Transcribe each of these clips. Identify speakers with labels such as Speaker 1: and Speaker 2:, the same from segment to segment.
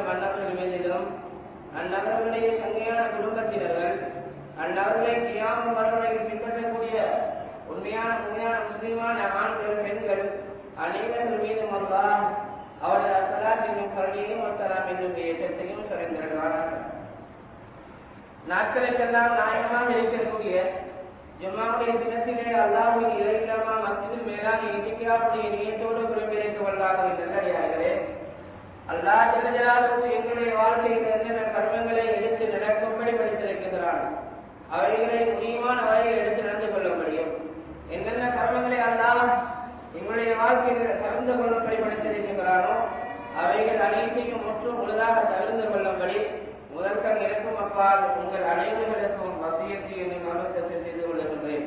Speaker 1: மன்னர்கள் மீதிலும் அந்நபர்களுடைய சங்கையான குடும்பத்தினர்கள் அந்நபர்களை கியாம வரவழைக்கு பின்பற்றக்கூடிய உண்மையான உண்மையான முஸ்லிமான ஆண்கள் பெண்கள் அனைவர்கள் மீதும் அல்லா அவரது அசலாத்தின் கருணையும் அசலாம் என்னும் ஏற்றத்தையும் சிறந்திருக்கிறார்கள் நாட்களுக்கெல்லாம் நாயகமாக இருக்கக்கூடிய ஜும்மாவுடைய தினத்திலே அல்லாஹுவின் இறையில்லாமா மத்தியில் மேலான இந்தியாவுடைய நியத்தோடு குறிப்பிடைக்க வல்லாக நல்லடியார்களே அல்லாஹ் ஜெகஜலாலுக்கு எங்களுடைய வாழ்க்கையில் என்னென்ன கர்மங்களை எடுத்து நடக்கும்படி படித்திருக்கிறான் அவைகளை முடியுமான வரையில் எடுத்து நடந்து கொள்ள முடியும் என்னென்ன கர்மங்களை அல்லாஹ் எங்களுடைய வாழ்க்கையில் கலந்து கொள்ளும்படி படித்திருக்கிறானோ அவைகள் அனைத்தையும் முற்றும் முழுதாக தவிர்த்து கொள்ளும்படி முதற்கண் இருக்கும் அப்பால் உங்கள் அனைவர்களுக்கும் வசியத்தை என்னும் கவனத்தை செய்து கொள்ளுகின்றேன்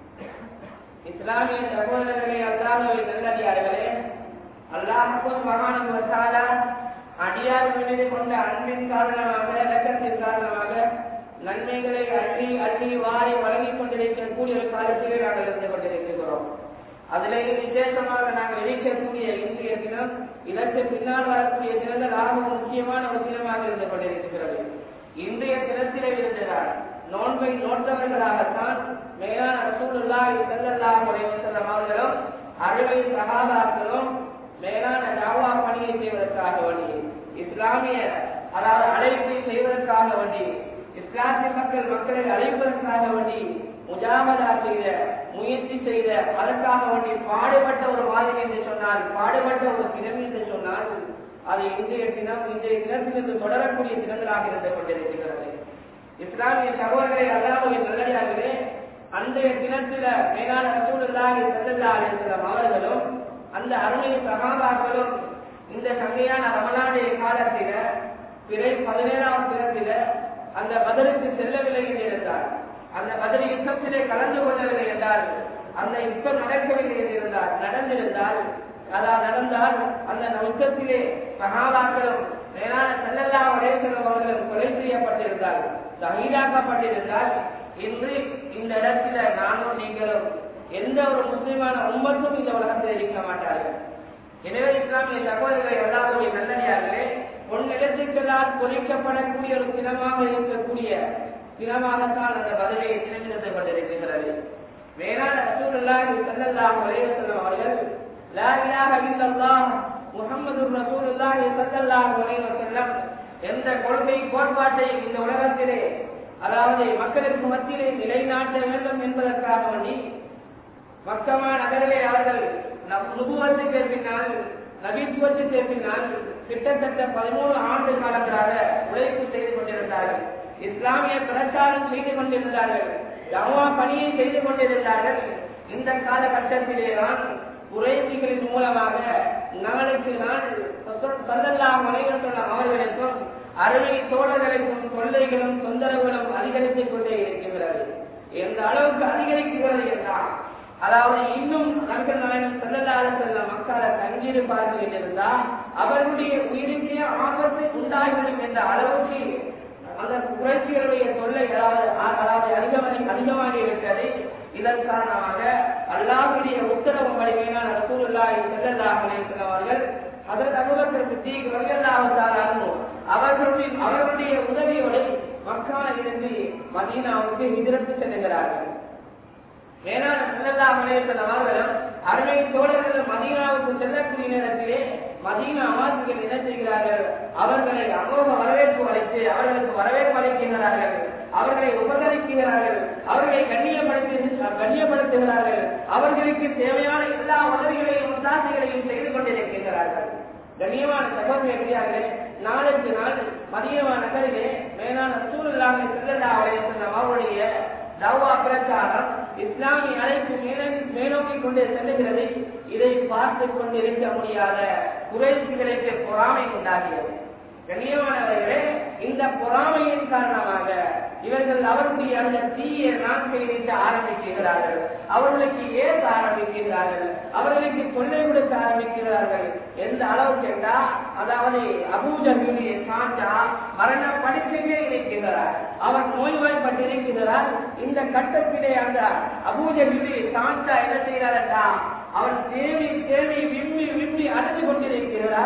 Speaker 1: இஸ்லாமிய சகோதரர்களே அல்லாஹுவை நல்லடியார்களே அல்லாஹுக்கும் மகானும் வசாலா அடியார் மீது கொண்ட அன்பின் காரணமாக இலக்கத்தின் காரணமாக நன்மைகளை அள்ளி அள்ளி வாரி வழங்கிக் கொண்டிருக்கக்கூடிய ஒரு காலத்திலே நாங்கள் இருந்து கொண்டிருக்கிறோம் அதிலேயே விசேஷமாக நாங்கள் இருக்கக்கூடிய இன்றைய தினம் இதற்கு பின்னால் வரக்கூடிய தினங்கள் ஆகவும் முக்கியமான ஒரு தினமாக இருந்து கொண்டிருக்கிறது இன்றைய தினத்திலே இருந்ததால் நோன்பை நோட்டவர்களாகத்தான் மேலான ரசூலுல்லாஹி ஸல்லல்லாஹு அலைஹி வஸல்லம் அவர்களும் அருமை சகாபாக்களும் மேலான தாவா பணியை செய்வதற்காக வேண்டி இஸ்லாமிய அதாவது அழைப்பை செய்வதற்காக வேண்டி இஸ்லாமிய மக்கள் மக்களை அழைப்பதற்காக வேண்டி முஜாமதா செய்த முயற்சி செய்த அதற்காக வேண்டி பாடுபட்ட ஒரு மாதிரி என்று சொன்னால் பாடுபட்ட ஒரு தினம் என்று சொன்னால் அது இன்றைய தினம் இன்றைய தினத்திலிருந்து தொடரக்கூடிய தினங்களாக இருந்து கொண்டிருக்கிறது இஸ்லாமிய சகோதரரை அல்லாமல் நல்லடியார்களே அன்றைய தினத்தில மேலான ரசூலுல்லாஹி ஸல்லல்லாஹு அலைஹி வஸல்லம் அவர்களும் அந்த அருமை சகாபாக்களும் இந்த சங்கையான ரமலானுடைய காலத்தில பிறை பதினேழாம் தினத்தில அந்த பதிலுக்கு செல்லவில்லை என்று இருந்தார் அந்த பதில் யுத்தத்திலே கலந்து கொள்ளவில்லை என்றால் அந்த யுத்தம் நடக்கவில்லை என்று இருந்தால் நடந்திருந்தால் அதான் நடந்தால் அந்த யுத்தத்திலே சகாபாக்களும் மேலான செல்லல்லா உடையசலம் அவர்களும் கொலை செய்யப்பட்டிருந்தால் சகிதாக்கப்பட்டிருந்தால் இன்று இந்த இடத்துல நானும் நீங்களும் எந்த ஒரு முஸ்லிமான உம்மத்தும் இந்த உலகத்தில் இருக்க மாட்டார்கள் எனவே இஸ்லாமிய சகோதரர்களை எல்லாருடைய நல்லடியார்களே பொன்னெழுத்துக்களால் பொறிக்கப்படக்கூடிய ஒரு தினமாக இருக்கக்கூடிய தினமாகத்தான் அந்த பதிலை தினமிருந்து கொண்டிருக்கிறது வேளாண் ரசூலுல்லாஹி ஸல்லல்லாஹு அலைஹி வஸல்லம் அவர்கள் லா இலாஹ இல்லல்லாஹ் முஹம்மது ரசூலுல்லாஹி ஸல்லல்லாஹு அலைஹி வஸல்லம் எந்த கொள்கை கோட்பாட்டை இந்த உலகத்திலே அதாவது மக்களுக்கு மத்தியிலே நிலைநாட்ட வேண்டும் என்பதற்காக வேண்டி மக்கமா நகரிலே அவர்கள் நுபுவத்துக்கு பின்னால் நபித்துவத்துக்கு பின்னால் கிட்டத்தட்ட பதிமூணு ஆண்டு காலங்களாக உழைப்பு செய்து கொண்டிருந்தார்கள் இஸ்லாமிய பிரச்சாரம் செய்து கொண்டிருந்தார்கள் தவா பணியை செய்து கொண்டிருந்தார்கள் இந்த காலகட்டத்திலே தான் குறைசிகளின் மூலமாக நாளுக்கு நாள் சல்லல்லாம் மனைவர்கள் அவர்களுக்கும் அருமை தோழர்களுக்கும் தொல்லைகளும் தொந்தரவுகளும் அதிகரித்துக் கொண்டே இருக்கிறது எந்த அளவுக்கு அதிகரிக்கிறது என்றால் அதாவது இன்னும் நண்பர் நாயகம் செல்லலாத செல்ல மக்களை தங்கியிருப்பார்கள் என்றிருந்தால் அவர்களுடைய உயிருக்கு ஆபத்து உண்டாகிவிடும் என்ற அளவுக்கு அந்த குறைச்சிகளுடைய தொல்லை அதாவது அதாவது அதிகமாக அதிகமாக இருக்கிறது இதன் காரணமாக அல்லாஹுடைய உத்தரவு படிமையான ரசூலுல்லாஹி ஸல்லல்லாஹு அலைஹி வஸல்லம் அவர்கள் அதற்கு அபூபக்கர் சித்திக் ரலியல்லாஹு தஆலா அன்ஹு அவர்களுடைய அவர்களுடைய உதவியோடு மக்காவிலிருந்து மதீனாவுக்கு ஹிஜ்ரத் செல்கிறார்கள் மேலான ஸல்லல்லாஹு அலைஹி வஸல்லம் அவர்களும் அருமை தோழர்கள் மதீனாவுக்கு செல்லக்கூடிய நேரத்திலே மதீனா அவாசிகள் என்ன செய்கிறார்கள் அவர்களை அமோக வரவேற்பு அளித்து அவர்களுக்கு வரவேற்பு அளிக்கிறார்கள் அவர்களை உபகரிக்கிறார்கள் அவர்களை கண்ணியப்படுத்தி கண்ணியப்படுத்துகிறார்கள் அவர்களுக்கு தேவையான எல்லா உதவிகளையும் உத்தாசைகளையும் செய்து கொண்டிருக்கிறார்கள் கண்ணியமான சகோதரியார்களே நாளுக்கு நாள் மதியமா நகரிலே மேலான சூழலாக செல்லல்லா அவருடைய அவருடைய தவா பிரச்சாரம் இஸ்லாமிய அழைப்பு மேலோக்கி கொண்டே செல்லுகிறது இதை பார்த்து கொண்டிருக்க முடியாத குறைசிகளுக்கு பொறாமை உண்டாகியது கண்ணியமானவர்களே இந்த பொறாமையின் காரணமாக இவர்கள் அவருடைய அந்த தீய நாட்களை வைத்து ஆரம்பிக்கிறார்கள் அவர்களுக்கு ஏற்க ஆரம்பிக்கிறார்கள் அவர்களுக்கு தொல்லை கொடுக்க ஆரம்பிக்கிறார்கள் எந்த அளவுக்கு என்றால் அதாவது அபூஜபியுடைய சாண்டா மரண படுக்கையே இருக்கிறார் அவர் நோய்வாய்ப்பட்டிருக்கிறார் இந்த கட்டத்திலே அந்த அபூஜபியுடைய சாண்டா என்ன செய்கிறார் என்றால் அவர் தேவி தேவி விம்மி விம்மி அழுது கொண்டிருக்கிறார்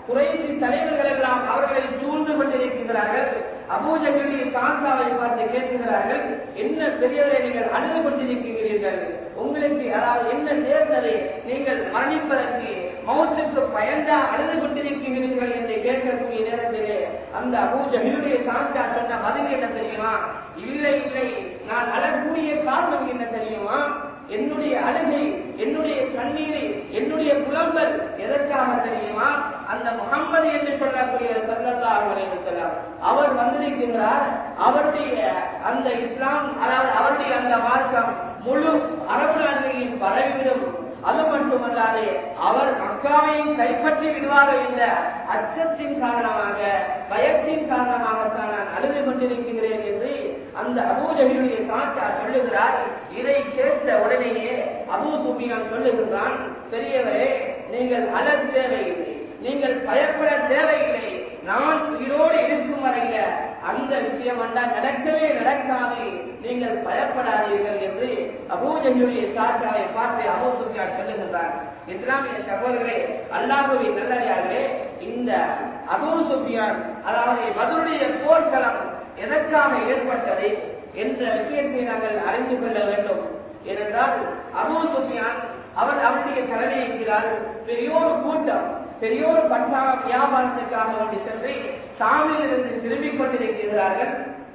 Speaker 1: குறைசி தலைவர்கள் எல்லாம் அவர்களை சூழ்ந்து கொண்டிருக்கிறார்கள் அபூஜகளுடைய சாந்தாவை பார்த்து கேட்கிறார்கள் என்ன பெரியவரை நீங்கள் அழுது கொண்டிருக்கிறீர்கள் உங்களுக்கு அதாவது என்ன நேர்ந்ததை நீங்கள் மரணிப்பதற்கு மௌத்துக்கு பயந்தா அழுது கொண்டிருக்கிறீர்கள் என்று கேட்கக்கூடிய நேரத்திலே அந்த அபூஜகளுடைய சாந்தா சொன்ன பதில் என்ன தெரியுமா இல்லை இல்லை நான் அழக்கூடிய காரணம் என்ன தெரியுமா என்னுடைய அழுகை என்னுடைய கண்ணீரை என்னுடைய புலம்பல் எதற்காக தெரியுமா அந்த முகம்மது என்று சொல்லக்கூடிய சல்லல்லாஹு அலைஹி வஸல்லம் அவர் வந்திருக்கிறார் அவருடைய அந்த இஸ்லாம் அதாவது அவருடைய அந்த மார்க்கம் முழு அரபு நாடுகளில் பரவிவிடும் அது மட்டுமல்லாது அவர் மக்காவையும் கைப்பற்றி விடுவார் என்ற அச்சத்தின் காரணமாக பயத்தின் காரணமாகத்தான் நான் அழுது கொண்டிருக்கிறேன் என்று அந்த அபூஜகியுடைய சாட்டா சொல்லுகிறார் இதை கேட்ட உடனேயே அபூ சுபியான் சொல்லுகிறான் பெரியவரே நீங்கள் அலர் தேவையில்லை நீங்கள் பயப்பட தேவையில்லை நான் உயிரோடு இருக்கும் வரையில அந்த விஷயம் வந்தால் நடக்கவே நடக்காது நீங்கள் பயப்படாதீர்கள் என்று அபூஜகியுடைய சாட்டாவை பார்த்து அபூ சுபியான் சொல்லுகின்றார் இஸ்லாமிய சகோதரர்களே அல்லாஹுவின் நல்லடியார்களே இந்த அபூ சுபியான் அதாவது மதுருடைய போர்க்களம் எதற்காக ஏற்பட்டது என்ற விஷயத்தை நாங்கள் அறிந்து கொள்ள வேண்டும் ஏனென்றால் அபூ சுஃபியான் அவர் அவருடைய தலைமையேற்கிறார் பெரியோரு கூட்டம் பெரியோரு பட்டா வியாபாரத்துக்காக வேண்டி சென்று சாமியிலிருந்து திரும்பிக் கொண்டிருக்கிறார்கள்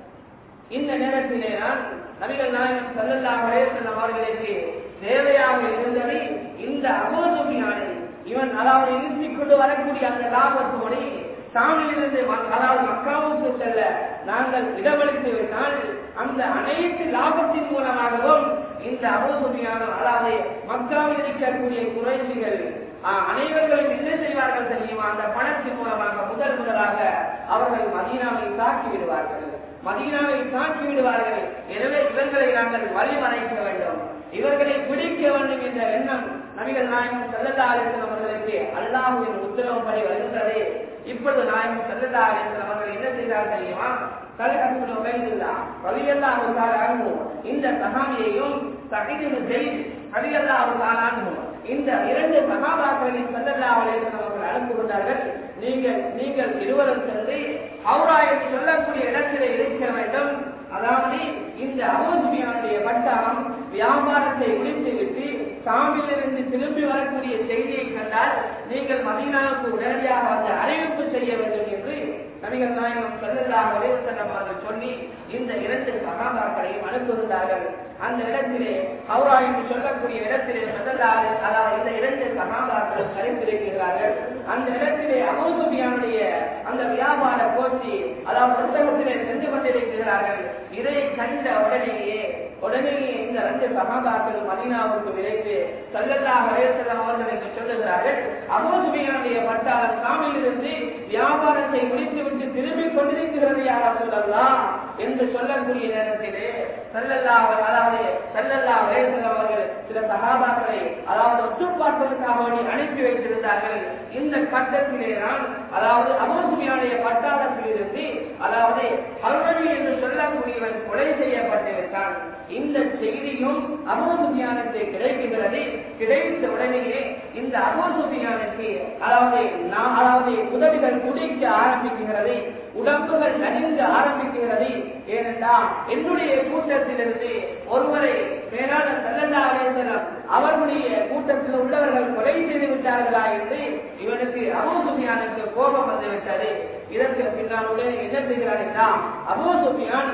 Speaker 1: இந்த நேரத்திலே தான் நபிகள் நாயகம் சல்லல்லாஹு அலைஹி வஸல்லம் அவர்களுக்கு தேவையாக இருந்தது இந்த அபூ சுஃபியானை இவன் அதாவது இழுத்திக் கொண்டு வரக்கூடிய அந்த லாபத்தோடு சாமியிலிருந்து அதாவது மக்காவுக்கு செல்ல நாங்கள் இடமளித்து விட்டால் அந்த அனைத்து லாபத்தின் மூலமாகவும் இந்த அபோசுமியானம் அதாவது மக்காவில் இருக்கக்கூடிய குறைசிகள் அனைவர்களும் என்ன செய்வார்கள் தெரியுமா அந்த பணத்தின் மூலமாக முதல் முதலாக அவர்கள் மதீனாவை தாக்கி விடுவார்கள் மதீனாவை தாக்கி விடுவார்கள் எனவே இவர்களை நாங்கள் வழிமறைக்க வேண்டும் இவர்களை பிடிக்க வேண்டும் என்ற எண்ணம் நபிகள் நாயகம் செல்லதாரிசன் அவர்களுக்கு அல்லாஹுவின் உத்தரவுப்படி வருகின்றது இப்பொழுது நாயகம் செல்லதாரிசன் அவர்கள் என்ன செய்தார் தெரியுமா தலைகட்டுள்ள உபயோகில்லா ரலியல்லாஹு அன்பு இந்த சகாமியையும் சகிதின் ஜெயில் ரலியல்லாஹு அன்பு இந்த இரண்டு சகாபாக்களின் செல்லல்லா அலையம் அவர்கள் அனுப்பி கொண்டார்கள் நீங்கள் நீங்கள் இருவரும் சென்று ஹவுராயை சொல்லக்கூடிய இடத்திலே இருக்க வேண்டும் அதாவது இந்த அபோசுமியானுடைய வட்டாரம் வியாபாரத்தை முடித்துவிட்டு சாமியிலிருந்து திரும்பி வரக்கூடிய செய்தியை கண்டால் நீங்கள் மதீனாவுக்கு உடனடியாக அந்த அறிவிப்பு செய்ய வேண்டும் என்று நபிகள் நாயகம் செல்லல்லாக விளைவசனம் அவர்கள் சொல்லி இந்த இரண்டு சகாபாக்களையும் அனுப்புகிறார்கள் அந்த இடத்திலே ஹவுரா என்று சொல்லக்கூடிய இடத்திலே செல்லல்லாறு அதாவது இந்த இரண்டு சகாபாக்களும் கரைத்திருக்கிறார்கள் அந்த இடத்திலே அபோசுபியானுடைய அந்த வியாபார போட்டி அதாவது புத்தகத்திலே சென்று கொண்டிருக்கிறார்கள் இதை கண்ட உடனேயே உடனேயே இந்த ரெண்டு சகாபாக்களும் மதீனாவுக்கு விரைந்து சல்லல்லாஹ் அலைஹிஸ்ஸலாம் அவர்கள் என்று சொல்லுகிறார்கள் அபூசுபியானுடைய பட்டாளம் சாமியிலிருந்து வியாபாரத்தை முடித்துவிட்டு திரும்பிக் கொண்டிருக்கிறது யார் சொல்லலாம் என்று சொல்லக்கூடிய நேரத்திலே சல்லல்லாஹ் அதாவது சல்லல்லாஹ் அலைஹிஸ்ஸலாம் அவர்கள் சில சகாபாக்களை அதாவது ஒற்றுப்பாட்டுவதற்காக வேண்டி அனுப்பி வைத்திருந்தார்கள் இந்த கட்டத்திலே தான் அதாவது அபூசுபியானுடைய பட்டாளத்தில் இருந்து அதாவது அருணவி என்று சொல்லக்கூடியவன் கொலை செய்யப்பட்டு விட்டான் இந்த செய்தியும் அபோசுபியானுக்கு கிடைக்கின்றது கிடைத்த உடனேயே இந்த அபோசுபியானுக்கு அதாவது நான் அதாவது உதவிகள் குடிக்க ஆரம்பிக்கிறது உடம்புகள் நடிந்து ஆரம்பிக்கிறது ஏனென்றால் என்னுடைய கூட்டத்திலிருந்து ஒருவரை மேலான செல்லல்லா அலேசனம் அவர்களுடைய கூட்டத்தில் உள்ளவர்கள் கொலை செய்து விட்டார்களா என்று இவனுக்கு அபோசுபியானுக்கு கோபம் வந்துவிட்டது இதற்கு பின்னால் உடனே என்ன செய்கிறார் என்றால் அபோசுபியான்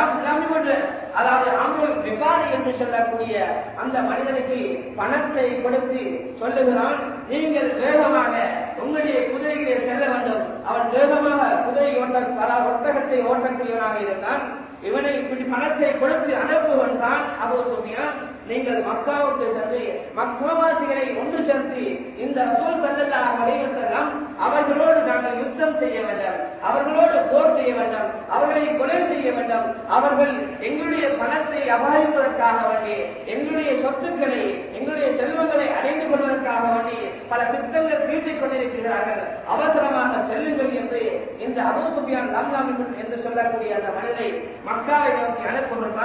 Speaker 1: அதாவது அம்ருல் விபாரி என்று சொல்லக்கூடிய அந்த மனிதனுக்கு பணத்தை கொடுத்து சொல்லுகிறான் நீங்கள் வேகமாக உங்களுடைய குதிரையிலே செல்ல வேண்டும் அவன் வேகமாக குதிரை ஓட்ட ஒட்டகத்தை ஓட்டக்கூடியவனாக இருந்தான் இவனை இப்படி பணத்தை கொடுத்து அனுப்புவன்தான் அபு சுமியான் நீங்கள் மக்காவுக்கு சென்று மக்காவாசிகளை ஒன்று சேர்த்து இந்த ரசூல் சல்லல்லா அலைவசல்லாம் அவர்களோடு நாங்கள் யுத்தம் செய்ய வேண்டும் அவர்களோடு போர் செய்ய வேண்டும் அவர்களை கொலை செய்ய வேண்டும் அவர்கள் எங்களுடைய பணத்தை அபாயிப்பதற்காக வேண்டி எங்களுடைய சொத்துக்களை எங்களுடைய செல்வங்களை அடைந்து கொள்வதற்காக வேண்டி பல திட்டங்கள் தீட்டிக் கொண்டிருக்கிறார்கள் அவசரமாக செல்லுங்கள் என்று இந்த அபு சுபியான் லாம்லாம் என்று சொல்லக்கூடிய அந்த மனிதை மக்காவை நோக்கி அனுப்புகின்றான்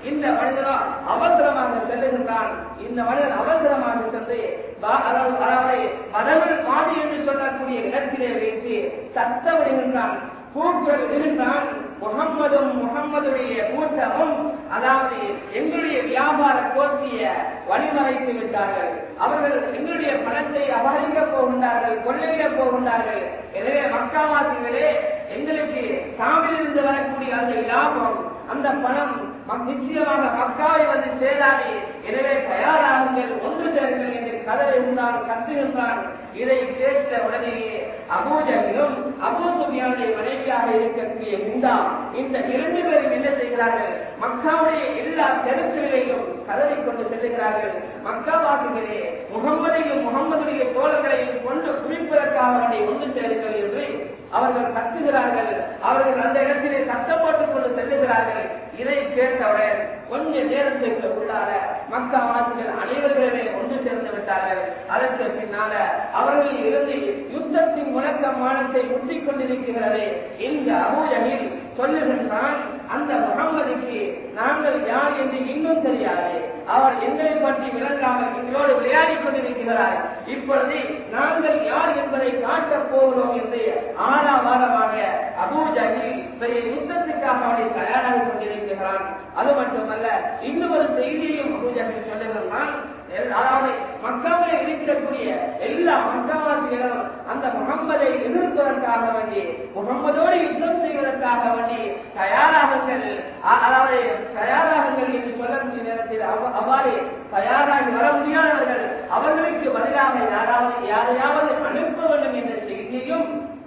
Speaker 1: இந்த மனிதனோ அவசரமாக செல்லுகின்றான் இந்த மனிதன் அவசரமாக சென்று பா- அதாவது அதாவது மதவல் பாதி என்று சொல்லக்கூடிய இடத்திலே வைத்து சத்த விடுகின்றான் கூக்குரல் விடுகின்றான் முகம்மதும் முகம்மதுடைய கூட்டமும் அதாவது எங்களுடைய வியாபார கோஷ்டிய வழிமறைத்து விட்டார்கள் அவர்கள் எங்களுடைய பணத்தை அபகரிக்கப் போகின்றார்கள் கொள்ளையிடப் போகின்றார்கள் எனவே மக்காவாசிகளே எங்களுக்கு சாமியிலிருந்து வரக்கூடிய அந்த லாபம் அந்த பணம் மக்- நிச்சயமாக மக்காவை வந்து சேராது எனவே தயாராகுங்கள் ஒன்று சேருங்கள் என்று கதறுகின்றான் கத்துகின்றான் இதை கேட்ட உடனேயே அபூஜகிலும் அபூ சுபியானுடைய மனைவியாக இருக்கக்கூடிய இந்தா இந்த இரண்டு பேரும் என்ன செய்கிறார்கள் மக்காவுடைய எல்லா தெருக்களிலேயும் கதறிக் கொண்டு செல்லுகிறார்கள் மக்காவாசிகளே முகம்மதையும் முகம்மதுடைய தோழர்களையும் கொண்டு குவிப்பதற்காக அவனை ஒன்று சேருங்கள் என்று அவர்கள் கத்துகிறார்கள் அவர்கள் அந்த இடத்திலே சத்தம் போட்டுக் கொண்டு செல்லுகிறார்கள் இதை கேட்டவுடன் கொஞ்ச நேரத்துக்கு உள்ளார மக்கா வாசிகள் அனைவர்களுமே ஒன்று சேர்ந்து விட்டார்கள் அதற்கு பின்னால அவர்களில் இருந்து யுத்தத்தின் முழக்கமானத்தை முட்டிக் கொண்டிருக்கிறது இந்த அபூஜகில் சொல்லுகின்றான் அந்த முகம்மதுக்கு நாங்கள் யார் என்று இன்னும் தெரியாது அவர் எங்களை பற்றி விளங்காமல் எங்களோடு விளையாடிக் கொண்டிருக்கிறார் இப்பொழுது நாங்கள் யார் என்பதை காட்டப் போகிறோம் என்று ஆறாவாரமாக அபூஜகில் பெரிய யுத்தத்துக்காக அவனை தயாராகிக் கொண்டிருக்கிறான் அது மட்டுமல்ல இன்னும் ஒரு செய்தியையும் அபூஜகில் சொல்லுகிறான் அதாவது மக்காவில் இருக்கக்கூடிய எல்லா மக்காவாசிகளும் அந்த முகம்மதை எதிர்ப்பதற்காக வேண்டி முகம்மதோடு யுத்தம் செய்வதற்காக வேண்டி தயாராகுங்கள் அ- அதாவது தயாராகுங்கள் என்று சொல்லக்கூடிய நேரத்தில் அவ- அவ்வாறு தயாராகி வர முடியாதவர்கள் அவர்களுக்கு பதிலாக யாராவது யாரையாவது அனுப்ப வேண்டும் என்ற செய்தியையும்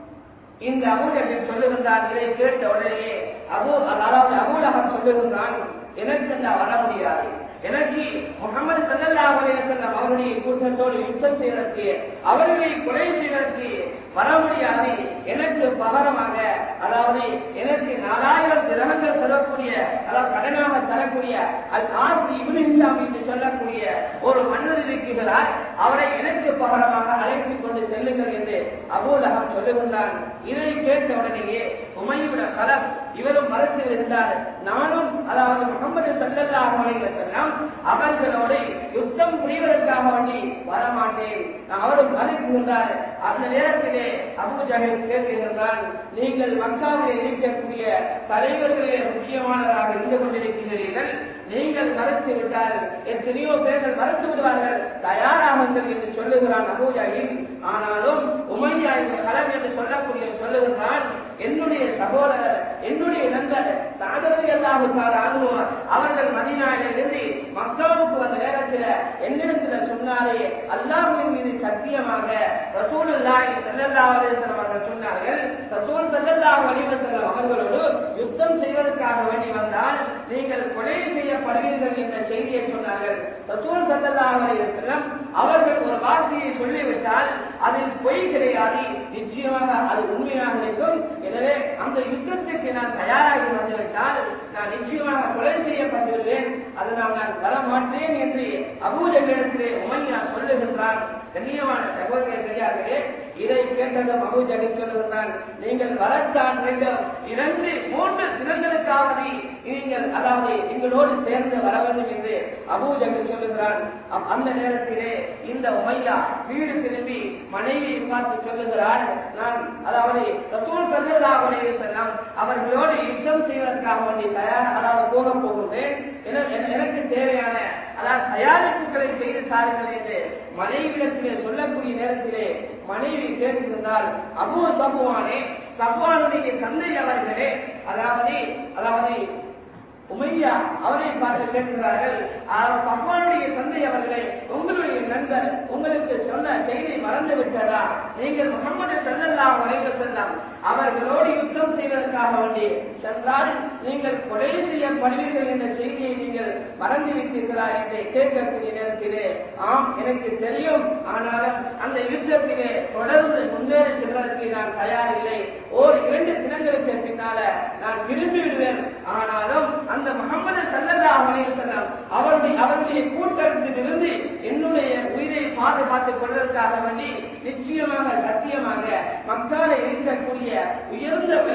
Speaker 1: இந்த அபூஜகன் சொல்லுகின்றான் இதை கேட்ட உடனே அபு அதாவது அபூலகம் சொல்லுகின்றான் எனக்கு நான் வர முடியாது எனக்கு முகமது சல்லல்லாஹு அலைஹி வஸல்லம் அவருடைய கூட்டத்தோடு யுத்தம் செய்வதற்கு அவர்களை கொலை செய்வதற்கு வர முடியாது எனக்கு பகரமாக அதாவது எனக்கு நாலாயிரம் கிரகங்கள் தரக்கூடிய அதாவது கடனாக தரக்கூடிய அல் ஆசி இப்னு இஸ்லாம் என்று சொல்லக்கூடிய ஒரு மன்னர் இருக்கிறார் அவரை எனக்கு பகரமாக அழைத்துக் கொண்டு செல்லுங்கள் என்று அபூலகம் சொல்லுகின்றான் இதை கேட்ட உடனேயே உமையுட கலம் இவரும் மறுத்து இருந்தார் நானும் அதாவது முகமது சல்லல்லாஹு அலைஹி வஸல்லம் அவர்களோடு யுத்தம் புரிவதற்காக வேண்டி வரமாட்டேன் அவரும் மறுக்கின்றார் அந்த நேரத்திலே அபு ஜஹல் கேட்கின்றான் நீங்கள் மக்காவில் இருக்கக்கூடிய தலைவர்களே முக்கியமானவராக இருந்து கொண்டிருக்கிறீர்கள் நீங்கள் மறுத்து விட்டால் எத்தனையோ பேர்கள் மறுத்து விடுவார்கள் தயாராகுங்கள் என்று சொல்லுகிறான் அபு ஜஹில் ஆனாலும் உமையா என்ற கலம் என்று சொல்லக்கூடிய சொல்லுகிறான் என்னுடைய சகோதரர் என்னுடைய நண்பர் சாதனை அல்லாஹுக்கார அனுபவம் அவர்கள் மதினாவிலிருந்து மக்காவுக்கு வந்த நேரத்தில் என்னிடத்துல சொன்னாரே அல்லாஹுவின் மீது சத்தியமாக ரசூல் அல்லாஹி ஸல்லல்லாஹு அலைஹி வஸல்லம் அவர்கள் சொன்னார்கள் ரசூல் ஸல்லல்லாஹு அலைஹி வஸல்லம் அவர்களோடு யுத்தம் செய்வதற்காக வேண்டி வந்தால் நீங்கள் கொலை செய்யப்படுவீர்கள் என்ற செய்தியை சொன்னார்கள் ரசூல் ஸல்லல்லாஹு அலைஹி வஸல்லம் அவர்கள் ஒரு வார்த்தையை சொல்லிவிட்டால் அதில் பொய் கிடையாது நிச்சயமாக அது உண்மையாக இருக்கும் எனவே அந்த யுத்தத்துக்கு நான் தயாராகி வந்துவிட்டால் நான் நிச்சயமாக கொலை செய்யப்பட்டுள்ளேன் அதனால் நான் வர மாட்டேன் என்று அபூஜகளிடத்திலே உமையா சொல்லுகின்றான் கண்ணியமான சகோதரிய பெரியார்களே இதை கேட்டதும் அபூஜகி சொல்லுகின்றான் நீங்கள் வரத்தான் வேண்டும் இரண்டு மூன்று தினங்களுக்காவது நீங்கள் அதாவது எங்களோடு சேர்ந்து வர வேண்டும் என்று அபூஜகி சொல்லுகிறான் அப்- அந்த நேரத்திலே இந்த உமையா வீடு திரும்பி மனைவியை பார்த்து சொல்லுகிறார் நான் அதாவது ரசூல் சல்லல்லாஹு அலைஹி வஸல்லம் அவர்களோடு யுத்தம் செய்வதற்காக வேண்டி தயார் அதாவது போக போகின்றேன் என- என- எனக்கு தேவையான அதாவது தயாரிப்புகளை செய்து தாருங்கள் என்று மனைவியிடத்திலே சொல்லக்கூடிய நேரத்திலே மனைவி கேட்டிருந்தால் அபூ சபுவானே சபுவானுடைய தந்தை அவர்களே அதாவது அதாவது உமையா அவரை பார்த்து கேட்கிறார்கள் அவர் சஃப்வானுடைய தந்தை அவர்களே உங்களுடைய நண்பர் உங்களுக்கு சொன்ன செய்தி மறந்து விட்டதா நீங்கள் முகமது ஸல்லல்லாஹு அலைஹி வஸல்லம் அவர்களோடு யுத்தம் செய்வதற்காக வேண்டி சென்றால் நீங்கள் கொலை செய்யப்படுவீர்கள் என்ற செய்தியை நீங்கள் மறந்து விட்டீர்களா என்று கேட்கக்கூடிய நேரத்திலே ஆம் எனக்கு தெரியும் ஆனாலும் அந்த யுத்தத்திலே தொடர்ந்து முன்னேறி செல்வதற்கு நான் தயாரில்லை ஓர் இரண்டு தினங்களுக்கு பின்னால நான் திரும்பி விடுவேன் ஆனாலும் அந்த முகமது சல்லல்லாஹு அலைஹி வஸல்லம் அவருடைய அவருடைய கூட்டத்திலிருந்து என்னுடைய உயிரை பாதுகாத்துக் கொள்வதற்காக வேண்டி நிச்சயமாக சத்தியமாக மக்களை இருக்கக்கூடிய உயர்ந்த விலையுள்ள ஒரு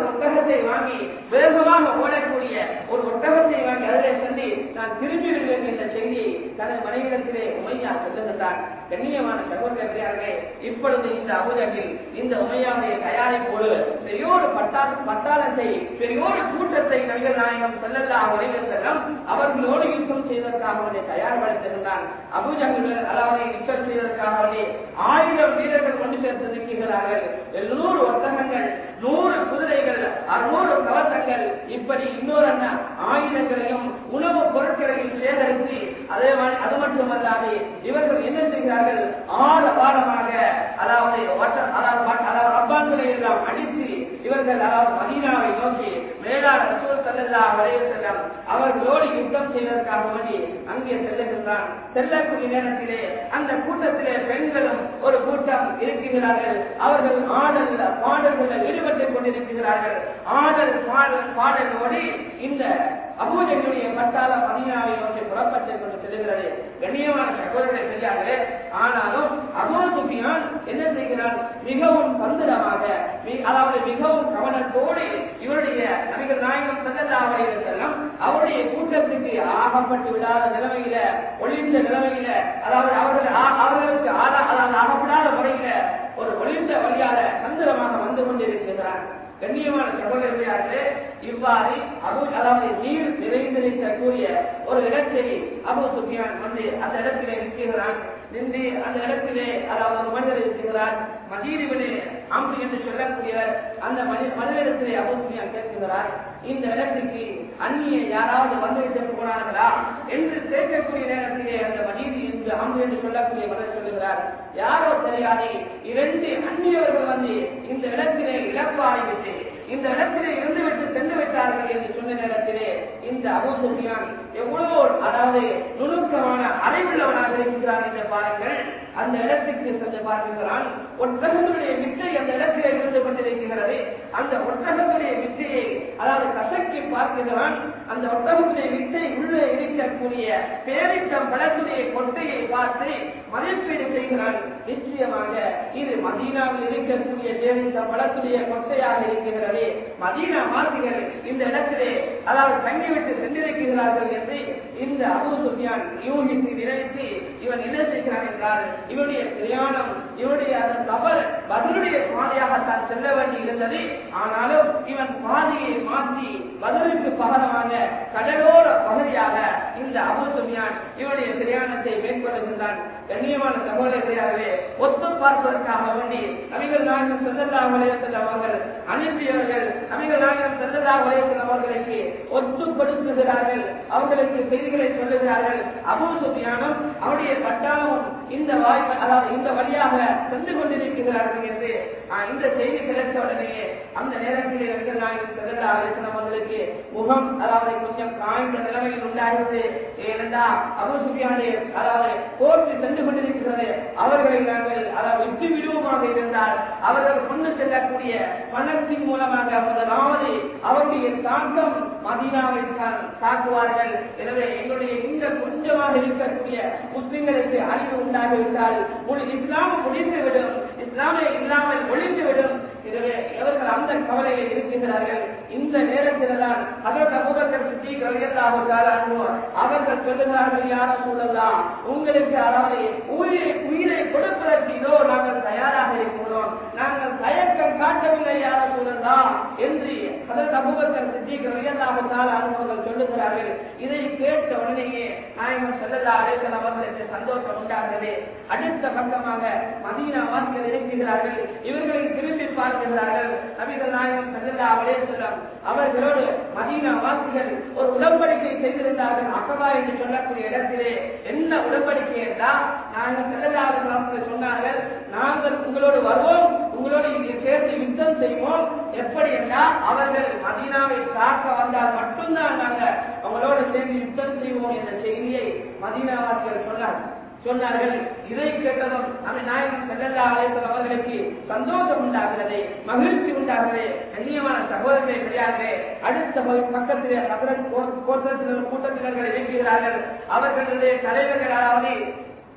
Speaker 1: ஒட்டகத்தை வாங்கி வேகமாக ஓடக்கூடிய ஒரு ஒட்டகத்தை வாங்கி அதிலே சென்று நான் திரும்பி விடுவேன் என்ற செய்தியை தனது மனைவிடத்திலே உமையா சொல்லுகின்றான் கண்ணியமான சகோதரர்களே இப்பொழுது இந்த அபுஜகில் இந்த உமையாவுடைய தயாரிப்போடு பெரியோரு பட்டா பட்டாளத்தை பெரியோரு கூட்டத்தை நபிகள் நாயகம் செல்லல்லா செல்லம் அவர்களோடு யுத்தம் செய்வதற்காக அவனை தயார்படுத்துகின்றான் அபுஜகில் அதாவது யுத்தம் செய்வதற்காக அவனை ஆயிரம் வீரர்கள் கொண்டு சேர்த்து நிற்கிறார்கள் எழுநூறு ஒட்டகங்கள் நூறு குதிரைகள் அறுநூறு கவசங்கள் இப்படி இன்னொரு அண்ணா ஆயுதங்களையும் உணவுப் பொருட்களையும் சேகரித்து அதே மாதிரி அது மட்டுமல்லாது இவர்கள் என்ன செய்கிறார்கள் ஆழ பாடமாக அதாவது வட்ட- அதாவது வட்ட- அதாவது ரப்பான்களை எல்லாம் அடித்து இவர்கள் அதாவது மதீனாவை நோக்கி மேலான ரசூல் ஸல்லல்லாஹு அலைஹி வஸல்லம் அவர்களோடு யுத்தம் செய்வதற்காக வேண்டி அங்கே செல்லுகின்றான் செல்லக்கூடிய நேரத்திலே அந்த கூட்டத்திலே பெண்களும் ஒரு கூட்டம் இருக்கிறார்கள் அவர்கள் ஆடல் பாடல்களில் ஈடுபட்டுக் கொண்டிருக்கிறார்கள் ஆடல் பாடல் பாடலோடு இந்த அபூஜனுடைய பட்டாள மதீனாவை நோக்கி புறப்பட்டுக் கொண்டு செல்லுகிறது கண்ணியமான சகோதரர்களை செய்யார்களே ஆனாலும் அபூ சுஃபியான் என்ன செய்கிறான் மிகவும் தந்திரமாக மி- அதாவது மிகவும் கவனத்தோடு இவருடைய நபிகள் நாயகம் ஸல்லல்லாஹு அலைஹி வஸல்லம் அவருடைய கூட்டத்துக்கு ஆகப்பட்டு விடாத நிலைமையில ஒளிந்த நிலைமையில அதாவது அவர்கள் ஆ- அவர்களுக்கு ஆதா- அதாவது ஆகப்படாத முறையில ஒரு ஒளிந்த வழியாக தந்திரமாக வந்து கொண்டிருக்கிறார் கண்ணியமான சகோதரர்களே இவ்வாறு அபு அதாவது நீர் நிறைந்திருக்கக்கூடிய ஒரு இடத்தை அபு சுஃபியான் வந்து அந்த இடத்திலே நிற்கிறான் நின்று அந்த இடத்திலே அதாவது ஒரு மனிதர் இருக்கிறார் மதீரிவிலே அம்பு என்று சொல்லக்கூடியவர் அந்த மனி மனிதரிடத்திலே அபு சுஃபியான் கேட்கிறார் இந்த இடத்துக்கு அந்நிய யாராவது வந்துவிட்டு போனார்களா என்று கேட்கக்கூடிய நேரத்திலே அந்த மதீரி என்று அம்பு என்று சொல்லக்கூடிய மனிதர் சொல்லுகிறார் யாரோ தெரியாது இரண்டு அந்நியவர்கள் வந்து இந்த இடத்திலே இழப்பாகிவிட்டு இந்த இடத்திலே இருந்துவிட்டு சென்று விட்டார்கள் என்று சொன்ன நேரத்திலே இந்த அபு சுஃபியான் எவ்வளவு அதாவது நுணுக்கமான அறிவுள்ளவனாக இருக்கிறான் என்று பாருங்கள் அந்த இடத்துக்கு சென்று பார்க்கிறான் ஒட்டகங்களுடைய வித்தை அந்த இடத்திலே இருந்து கொண்டிருக்கிறது அந்த ஒட்டகங்களுடைய வித்தையை அதாவது கசக்கி பார்க்கிறான் அந்த ஒட்டகத்துடைய வித்தை உள்ளே இருக்கக்கூடிய பேரிட்டம் பழத்துடைய கொட்டையை பார்த்து மதிப்பீடு செய்கிறான் நிச்சயமாக இது மதீனாவில் இருக்கக்கூடிய பேரிட்டம் பழத்துடைய கொட்டையாக இருக்கிறது மதீனா வாசிகள் இந்த இடத்திலே அதாவது தங்கிவிட்டு சென்றிருக்கிறார்கள் என்று இந்த அபு சுஃபியான் யூகித்து நினைத்து இவன் என்ன செய்கிறான் என்றால் இவனுடைய பிரயாணம் இவனுடைய அந்த தவறு பதிலுடைய பாதையாக தான் செல்ல வேண்டி இருந்தது ஆனாலும் இவன் பாதையை மாற்றி பதிலுக்கு பகரமாக கடலோர பகுதியாக இந்த அபு சுஃபியான் இவனுடைய பிரயாணத்தை மேற்கொள்கின்றான் கண்ணியமான சகோதரர்களே ஒத்து பார்ப்பதற்காக வேண்டி நபிகள் நாயகம் செல்லல்லா வலையத்தில் அவர்கள் அனுப்பியவர்கள் நபிகள் நாயகம் செல்லல்லா வலையத்தில் அவர்களுக்கு ஒத்து கொடுக்குகிறார்கள் அவர்களுக்கு செய்திகளை சொல்லுகிறார்கள் அபு சுஃபியானும் அவருடைய பட்டாளமும் இந்த வாய்ப்பு அதாவது இந்த வழியாக சென்று கொண்டிருக்கிறார்கள் என்று ஆஹ், இந்த செய்தி கிடைத்த உடனேயே அந்த நேரத்திலே நபிகள் நாயகம் செல்லல்லா வலையத்தில் அவர்களுக்கு முகம் அதாவது கொஞ்சம் காய்ந்த நிலைமையில் உண்டாகிறது ஏனென்றா அபு சுஃபியானே அதாவது போர்த்து சென்று கொண்டிருக்கிறது அவர்களை நாங்கள் அதாவது விட்டு விடுவோமாக இருந்தால் அவர்கள் கொண்டு செல்லக்கூடிய பணத்தின் மூலமாக முதலாவது அவருடைய தாக்கம் மதீனாவை தான் தாக்குவார்கள் எனவே எங்களுடைய இந்த கொஞ்சமாக இருக்கக்கூடிய முஸ்லிம்களுக்கு அறிவு உண்டாகிவிட்டால் முழு இஸ்லாம் முடிந்துவிடும் இஸ்லாமை இல்லாமல் ஒழிந்துவிடும் எனவே இவர்கள் அந்த கவலையில் இருக்கிறார்கள் இந்த நேரத்தில் தான் அதற்கு அபூபக்கர் சித்திக் ரலியல்லாஹு தஆலா அன்ஹு அவர்கள் சொல்லுகிறார்கள் யார சூழலாம் உங்களுக்கு அதாவது உயிரை உயிரை கொடுப்பதற்கு இதோ நாங்கள் தயாராக இருக்கிறோம் நாங்கள் தயக்கம் காட்டவில்லை யார சூழலாம் என்று அதற்கு அபூபக்கர் சித்திக் ரலியல்லாஹு தஆலா அன்ஹு அவர்கள் சொல்லுகிறார்கள் இதை கேட்ட உடனேயே நாயகம் ஸல்லல்லாஹு அலைஹி வஸல்லம் அவர்களுக்கு சந்தோஷம் உண்டாகிறது அடுத்த பக்கமாக மதீனா வாசிகள் இருக்கிறார்கள் இவர்களை திரும்பி பார்க்கிறார்கள் நபிகள் நாயகம் ஸல்லல்லாஹு அலைஹி வஸல்லம் அவர்களோடு மதீனா வாசிகள் ஒரு உடன்படிக்கை செய்திருந்தார்கள் அகபா என்று சொல்லக்கூடிய இடத்திலே என்ன உடன்படிக்கை என்றால் நாங்கள் ஸல்லல்லாஹு அலைஹி வஸல்லம் அவர்கள் சொன்னார்கள் நாங்கள் உங்களோடு வருவோம் உங்களோடு இங்கே சேர்ந்து யுத்தம் செய்வோம் எப்படி என்றால் அவர்கள் மதீனாவை தாக்க வந்தால் மட்டும்தான் நாங்கள் அவங்களோடு சேர்ந்து யுத்தம் செய்வோம் என்ற செய்தியை மதீனாவாசிகள் சொன்னார்கள் சொன்னார்கள் இதை கேட்டதும் நம்ம நாயகம் செல்லல்லா அழைத்தல் அவர்களுக்கு சந்தோஷம் உண்டாகிறது மகிழ்ச்சி உண்டாகிறது கண்ணியமான சகோதரர்களை கிடையாது அடுத்த பகு- பக்கத்திலே ஹசரத் கோ- கோத்திரத்தினர் கூட்டத்தினர்கள் இருக்கிறார்கள் அவர்களுடைய தலைவர்கள் அதாவது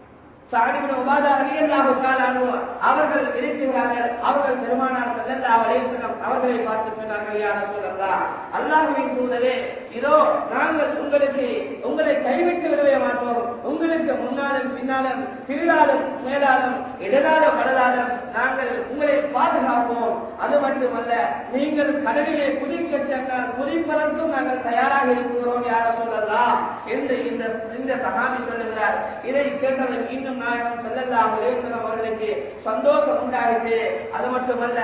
Speaker 1: சாடிபின் உபாதா அலியல்லாஹு தாலானு அவர்கள் இருக்கிறார்கள் அவர்கள் பெருமானார் ஸல்லல்லாஹு அலைஹி வஸல்லம் அவர்களை பார்த்து சொன்னார்கள் யா ரசூலல்லாஹ் அல்லாஹ்வின் தூதரே இதோ நாங்கள் உங்களுக்கு உங்களை கைவிட்டு விடவே மாட்டோம் உங்களுக்கு முன்னாலும் பின்னாலும் கீழாலும் மேலாலும் இடலாலும் வடலாலும் நாங்கள் உங்களை பாதுகாப்போம் அது மட்டுமல்ல நீங்கள் கடலிலே குதிக்க சென்றால் குதிப்பதற்கும் நாங்கள் தயாராக இருக்கிறோம் யார சொல்லலாம் என்று இந்த இந்த சகாமி சொல்லுகிறார் இதை கேட்டவர் மீண்டும் நாயகம் செல்லலாம் இளைஞரம் அவர்களுக்கு சந்தோஷம் உண்டாகிட்டு அது மட்டுமல்ல